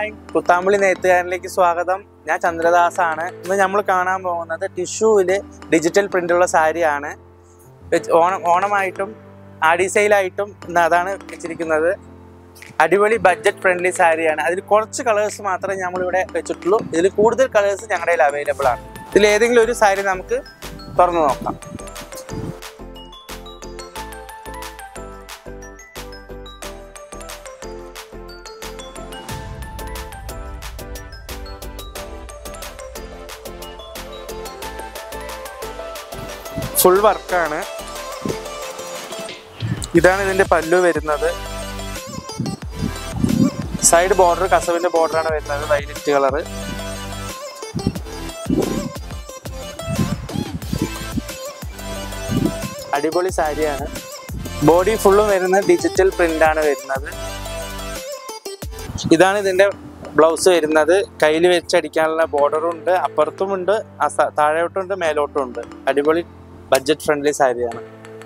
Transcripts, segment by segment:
hi കുത്താമ്പുളി നെയ്ത്തുകാരനിലേക്ക് സ്വാഗതം ഞാൻ ചന്ദ്രദാസാണ് ഇന്ന് നമ്മൾ കാണാൻ പോകുന്നത് ടിഷ്യൂവില് ഡിജിറ്റൽ പ്രിന്റുള്ള സാരിയാണ് വെച്ച് ഓണം ഓണമായിട്ടും ആഡി സെയിലായിട്ടും ഇന്ന് അതാണ് വെച്ചിരിക്കുന്നത് അടിപൊളി ബഡ്ജറ്റ് ഫ്രണ്ട്ലി സാരിയാണ് അതിൽ കുറച്ച് കളേഴ്സ് മാത്രമേ നമ്മളിവിടെ വെച്ചിട്ടുള്ളൂ ഇതിൽ കൂടുതൽ കളേഴ്സ് ഞങ്ങളുടെ കയ്യിൽ അവൈലബിൾ ആണ് ഇതിൽ ഏതെങ്കിലും ഒരു സാരി നമുക്ക് തുറന്നു നോക്കാം ഫുൾ വർക്കാണ് ഇതാണ് ഇതിന്റെ പല്ലു വരുന്നത് സൈഡ് ബോർഡർ കസവിന്റെ ബോർഡറാണ് വരുന്നത് വൈലറ്റ് കളറ് അടിപൊളി സാരിയാണ് ബോഡി ഫുള്ളും വരുന്നത് ഡിജിറ്റൽ പ്രിന്റ് ആണ് വരുന്നത് ഇതാണ് ഇതിന്റെ ബ്ലൗസ് വരുന്നത് കയ്യിൽ വെച്ചടിക്കാനുള്ള ബോർഡറും ഉണ്ട് അപ്പുറത്തും ഉണ്ട് ആ സ- താഴോട്ടും ഉണ്ട് മേലോട്ടും ഉണ്ട് അടിപൊളി ബഡ്ജറ്റ് ഫ്രണ്ട്ലി സാരിയാണ്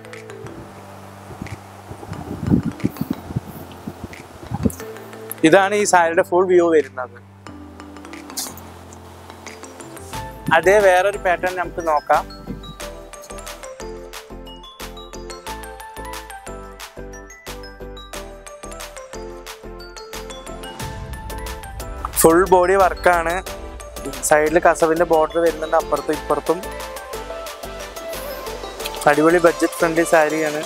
ഇതാണ് ഈ സാരിയുടെ ഫുൾ വ്യൂ വരുന്നത് അതേ വേറൊരു പാറ്റേൺ നമുക്ക് നോക്കാം ഫുൾ ബോഡി വർക്കാണ് സൈഡിൽ കസവിന്റെ ബോർഡർ വരുന്നുണ്ട് അപ്പുറത്തും ഇപ്പുറത്തും അടിപൊളി ബഡ്ജറ്റ് ഫ്രണ്ട്ലി സാരിയാണ്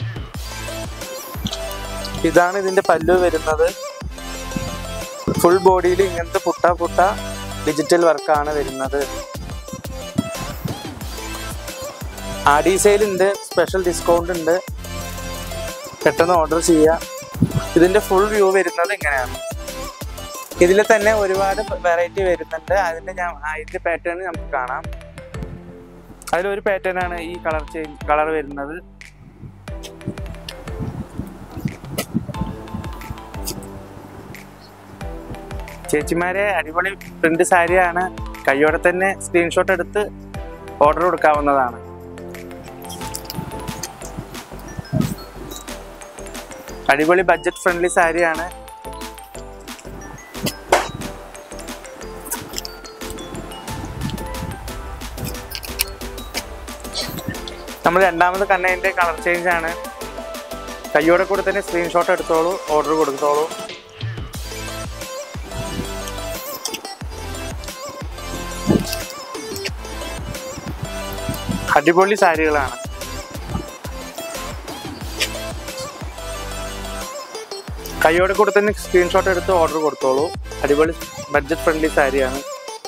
ഇതാണ് ഇതിന്റെ പല്ലു വരുന്നത് ഫുൾ ബോഡിയിൽ ഇങ്ങനത്തെ പുട്ട പുട്ട ഡിജിറ്റൽ വർക്കാണ് വരുന്നത് ആഡി സെയിൽ ഉണ്ട് സ്പെഷ്യൽ ഡിസ്കൗണ്ട് ഉണ്ട് പെട്ടെന്ന് ഓർഡർ ചെയ്യാം ഇതിന്റെ ഫുൾ വ്യൂ വരുന്നത് ഇങ്ങനെയാണ് ഇതിൽ തന്നെ ഒരുപാട് വെറൈറ്റി വരുന്നുണ്ട് അതിന്റെ ഞാൻ അതിന്റെ പാറ്റേൺ നമുക്ക് കാണാം അതിലൊരു പാറ്റേൺ ആണ് ഈ കളർ ചേഞ്ച് കളർ വരുന്നത് ചേച്ചിമാരെ അടിപൊളി പ്രിന്റ് സാരിയാണ് കയ്യോടെ തന്നെ സ്ക്രീൻഷോട്ട് എടുത്ത് ഓർഡർ കൊടുക്കാവുന്നതാണ് അടിപൊളി ബഡ്ജറ്റ് ഫ്രണ്ട്ലി സാരിയാണ് നമ്മൾ രണ്ടാമത് കണ്ണതിൻ്റെ കളർ ചേഞ്ച് ആണ് കയ്യോടെ കൂടെ തന്നെ സ്ക്രീൻഷോട്ട് എടുത്തോളൂ ഓർഡർ കൊടുത്തോളൂ അടിപൊളി സാരികളാണ് കയ്യോടെ കൂടെ തന്നെ സ്ക്രീൻഷോട്ട് എടുത്ത് ഓർഡർ കൊടുത്തോളൂ അടിപൊളി ബഡ്ജറ്റ് ഫ്രണ്ട്ലി സാരിയാണ്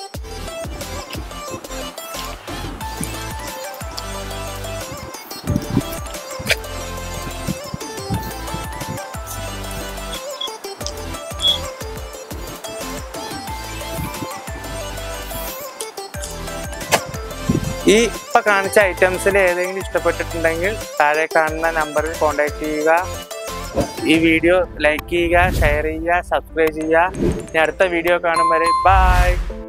ഈ ഇപ്പൊ കാണിച്ച ഐറ്റംസിൽ ഏതെങ്കിലും ഇഷ്ടപ്പെട്ടിട്ടുണ്ടെങ്കിൽ താഴെ കാണുന്ന നമ്പറിൽ കോൺടാക്ട് ചെയ്യുക ഈ വീഡിയോ ലൈക്ക് ചെയ്യുക ഷെയർ ചെയ്യുക സബ്സ്ക്രൈബ് ചെയ്യുക ഇനി അടുത്ത വീഡിയോ കാണും വരെ ബൈ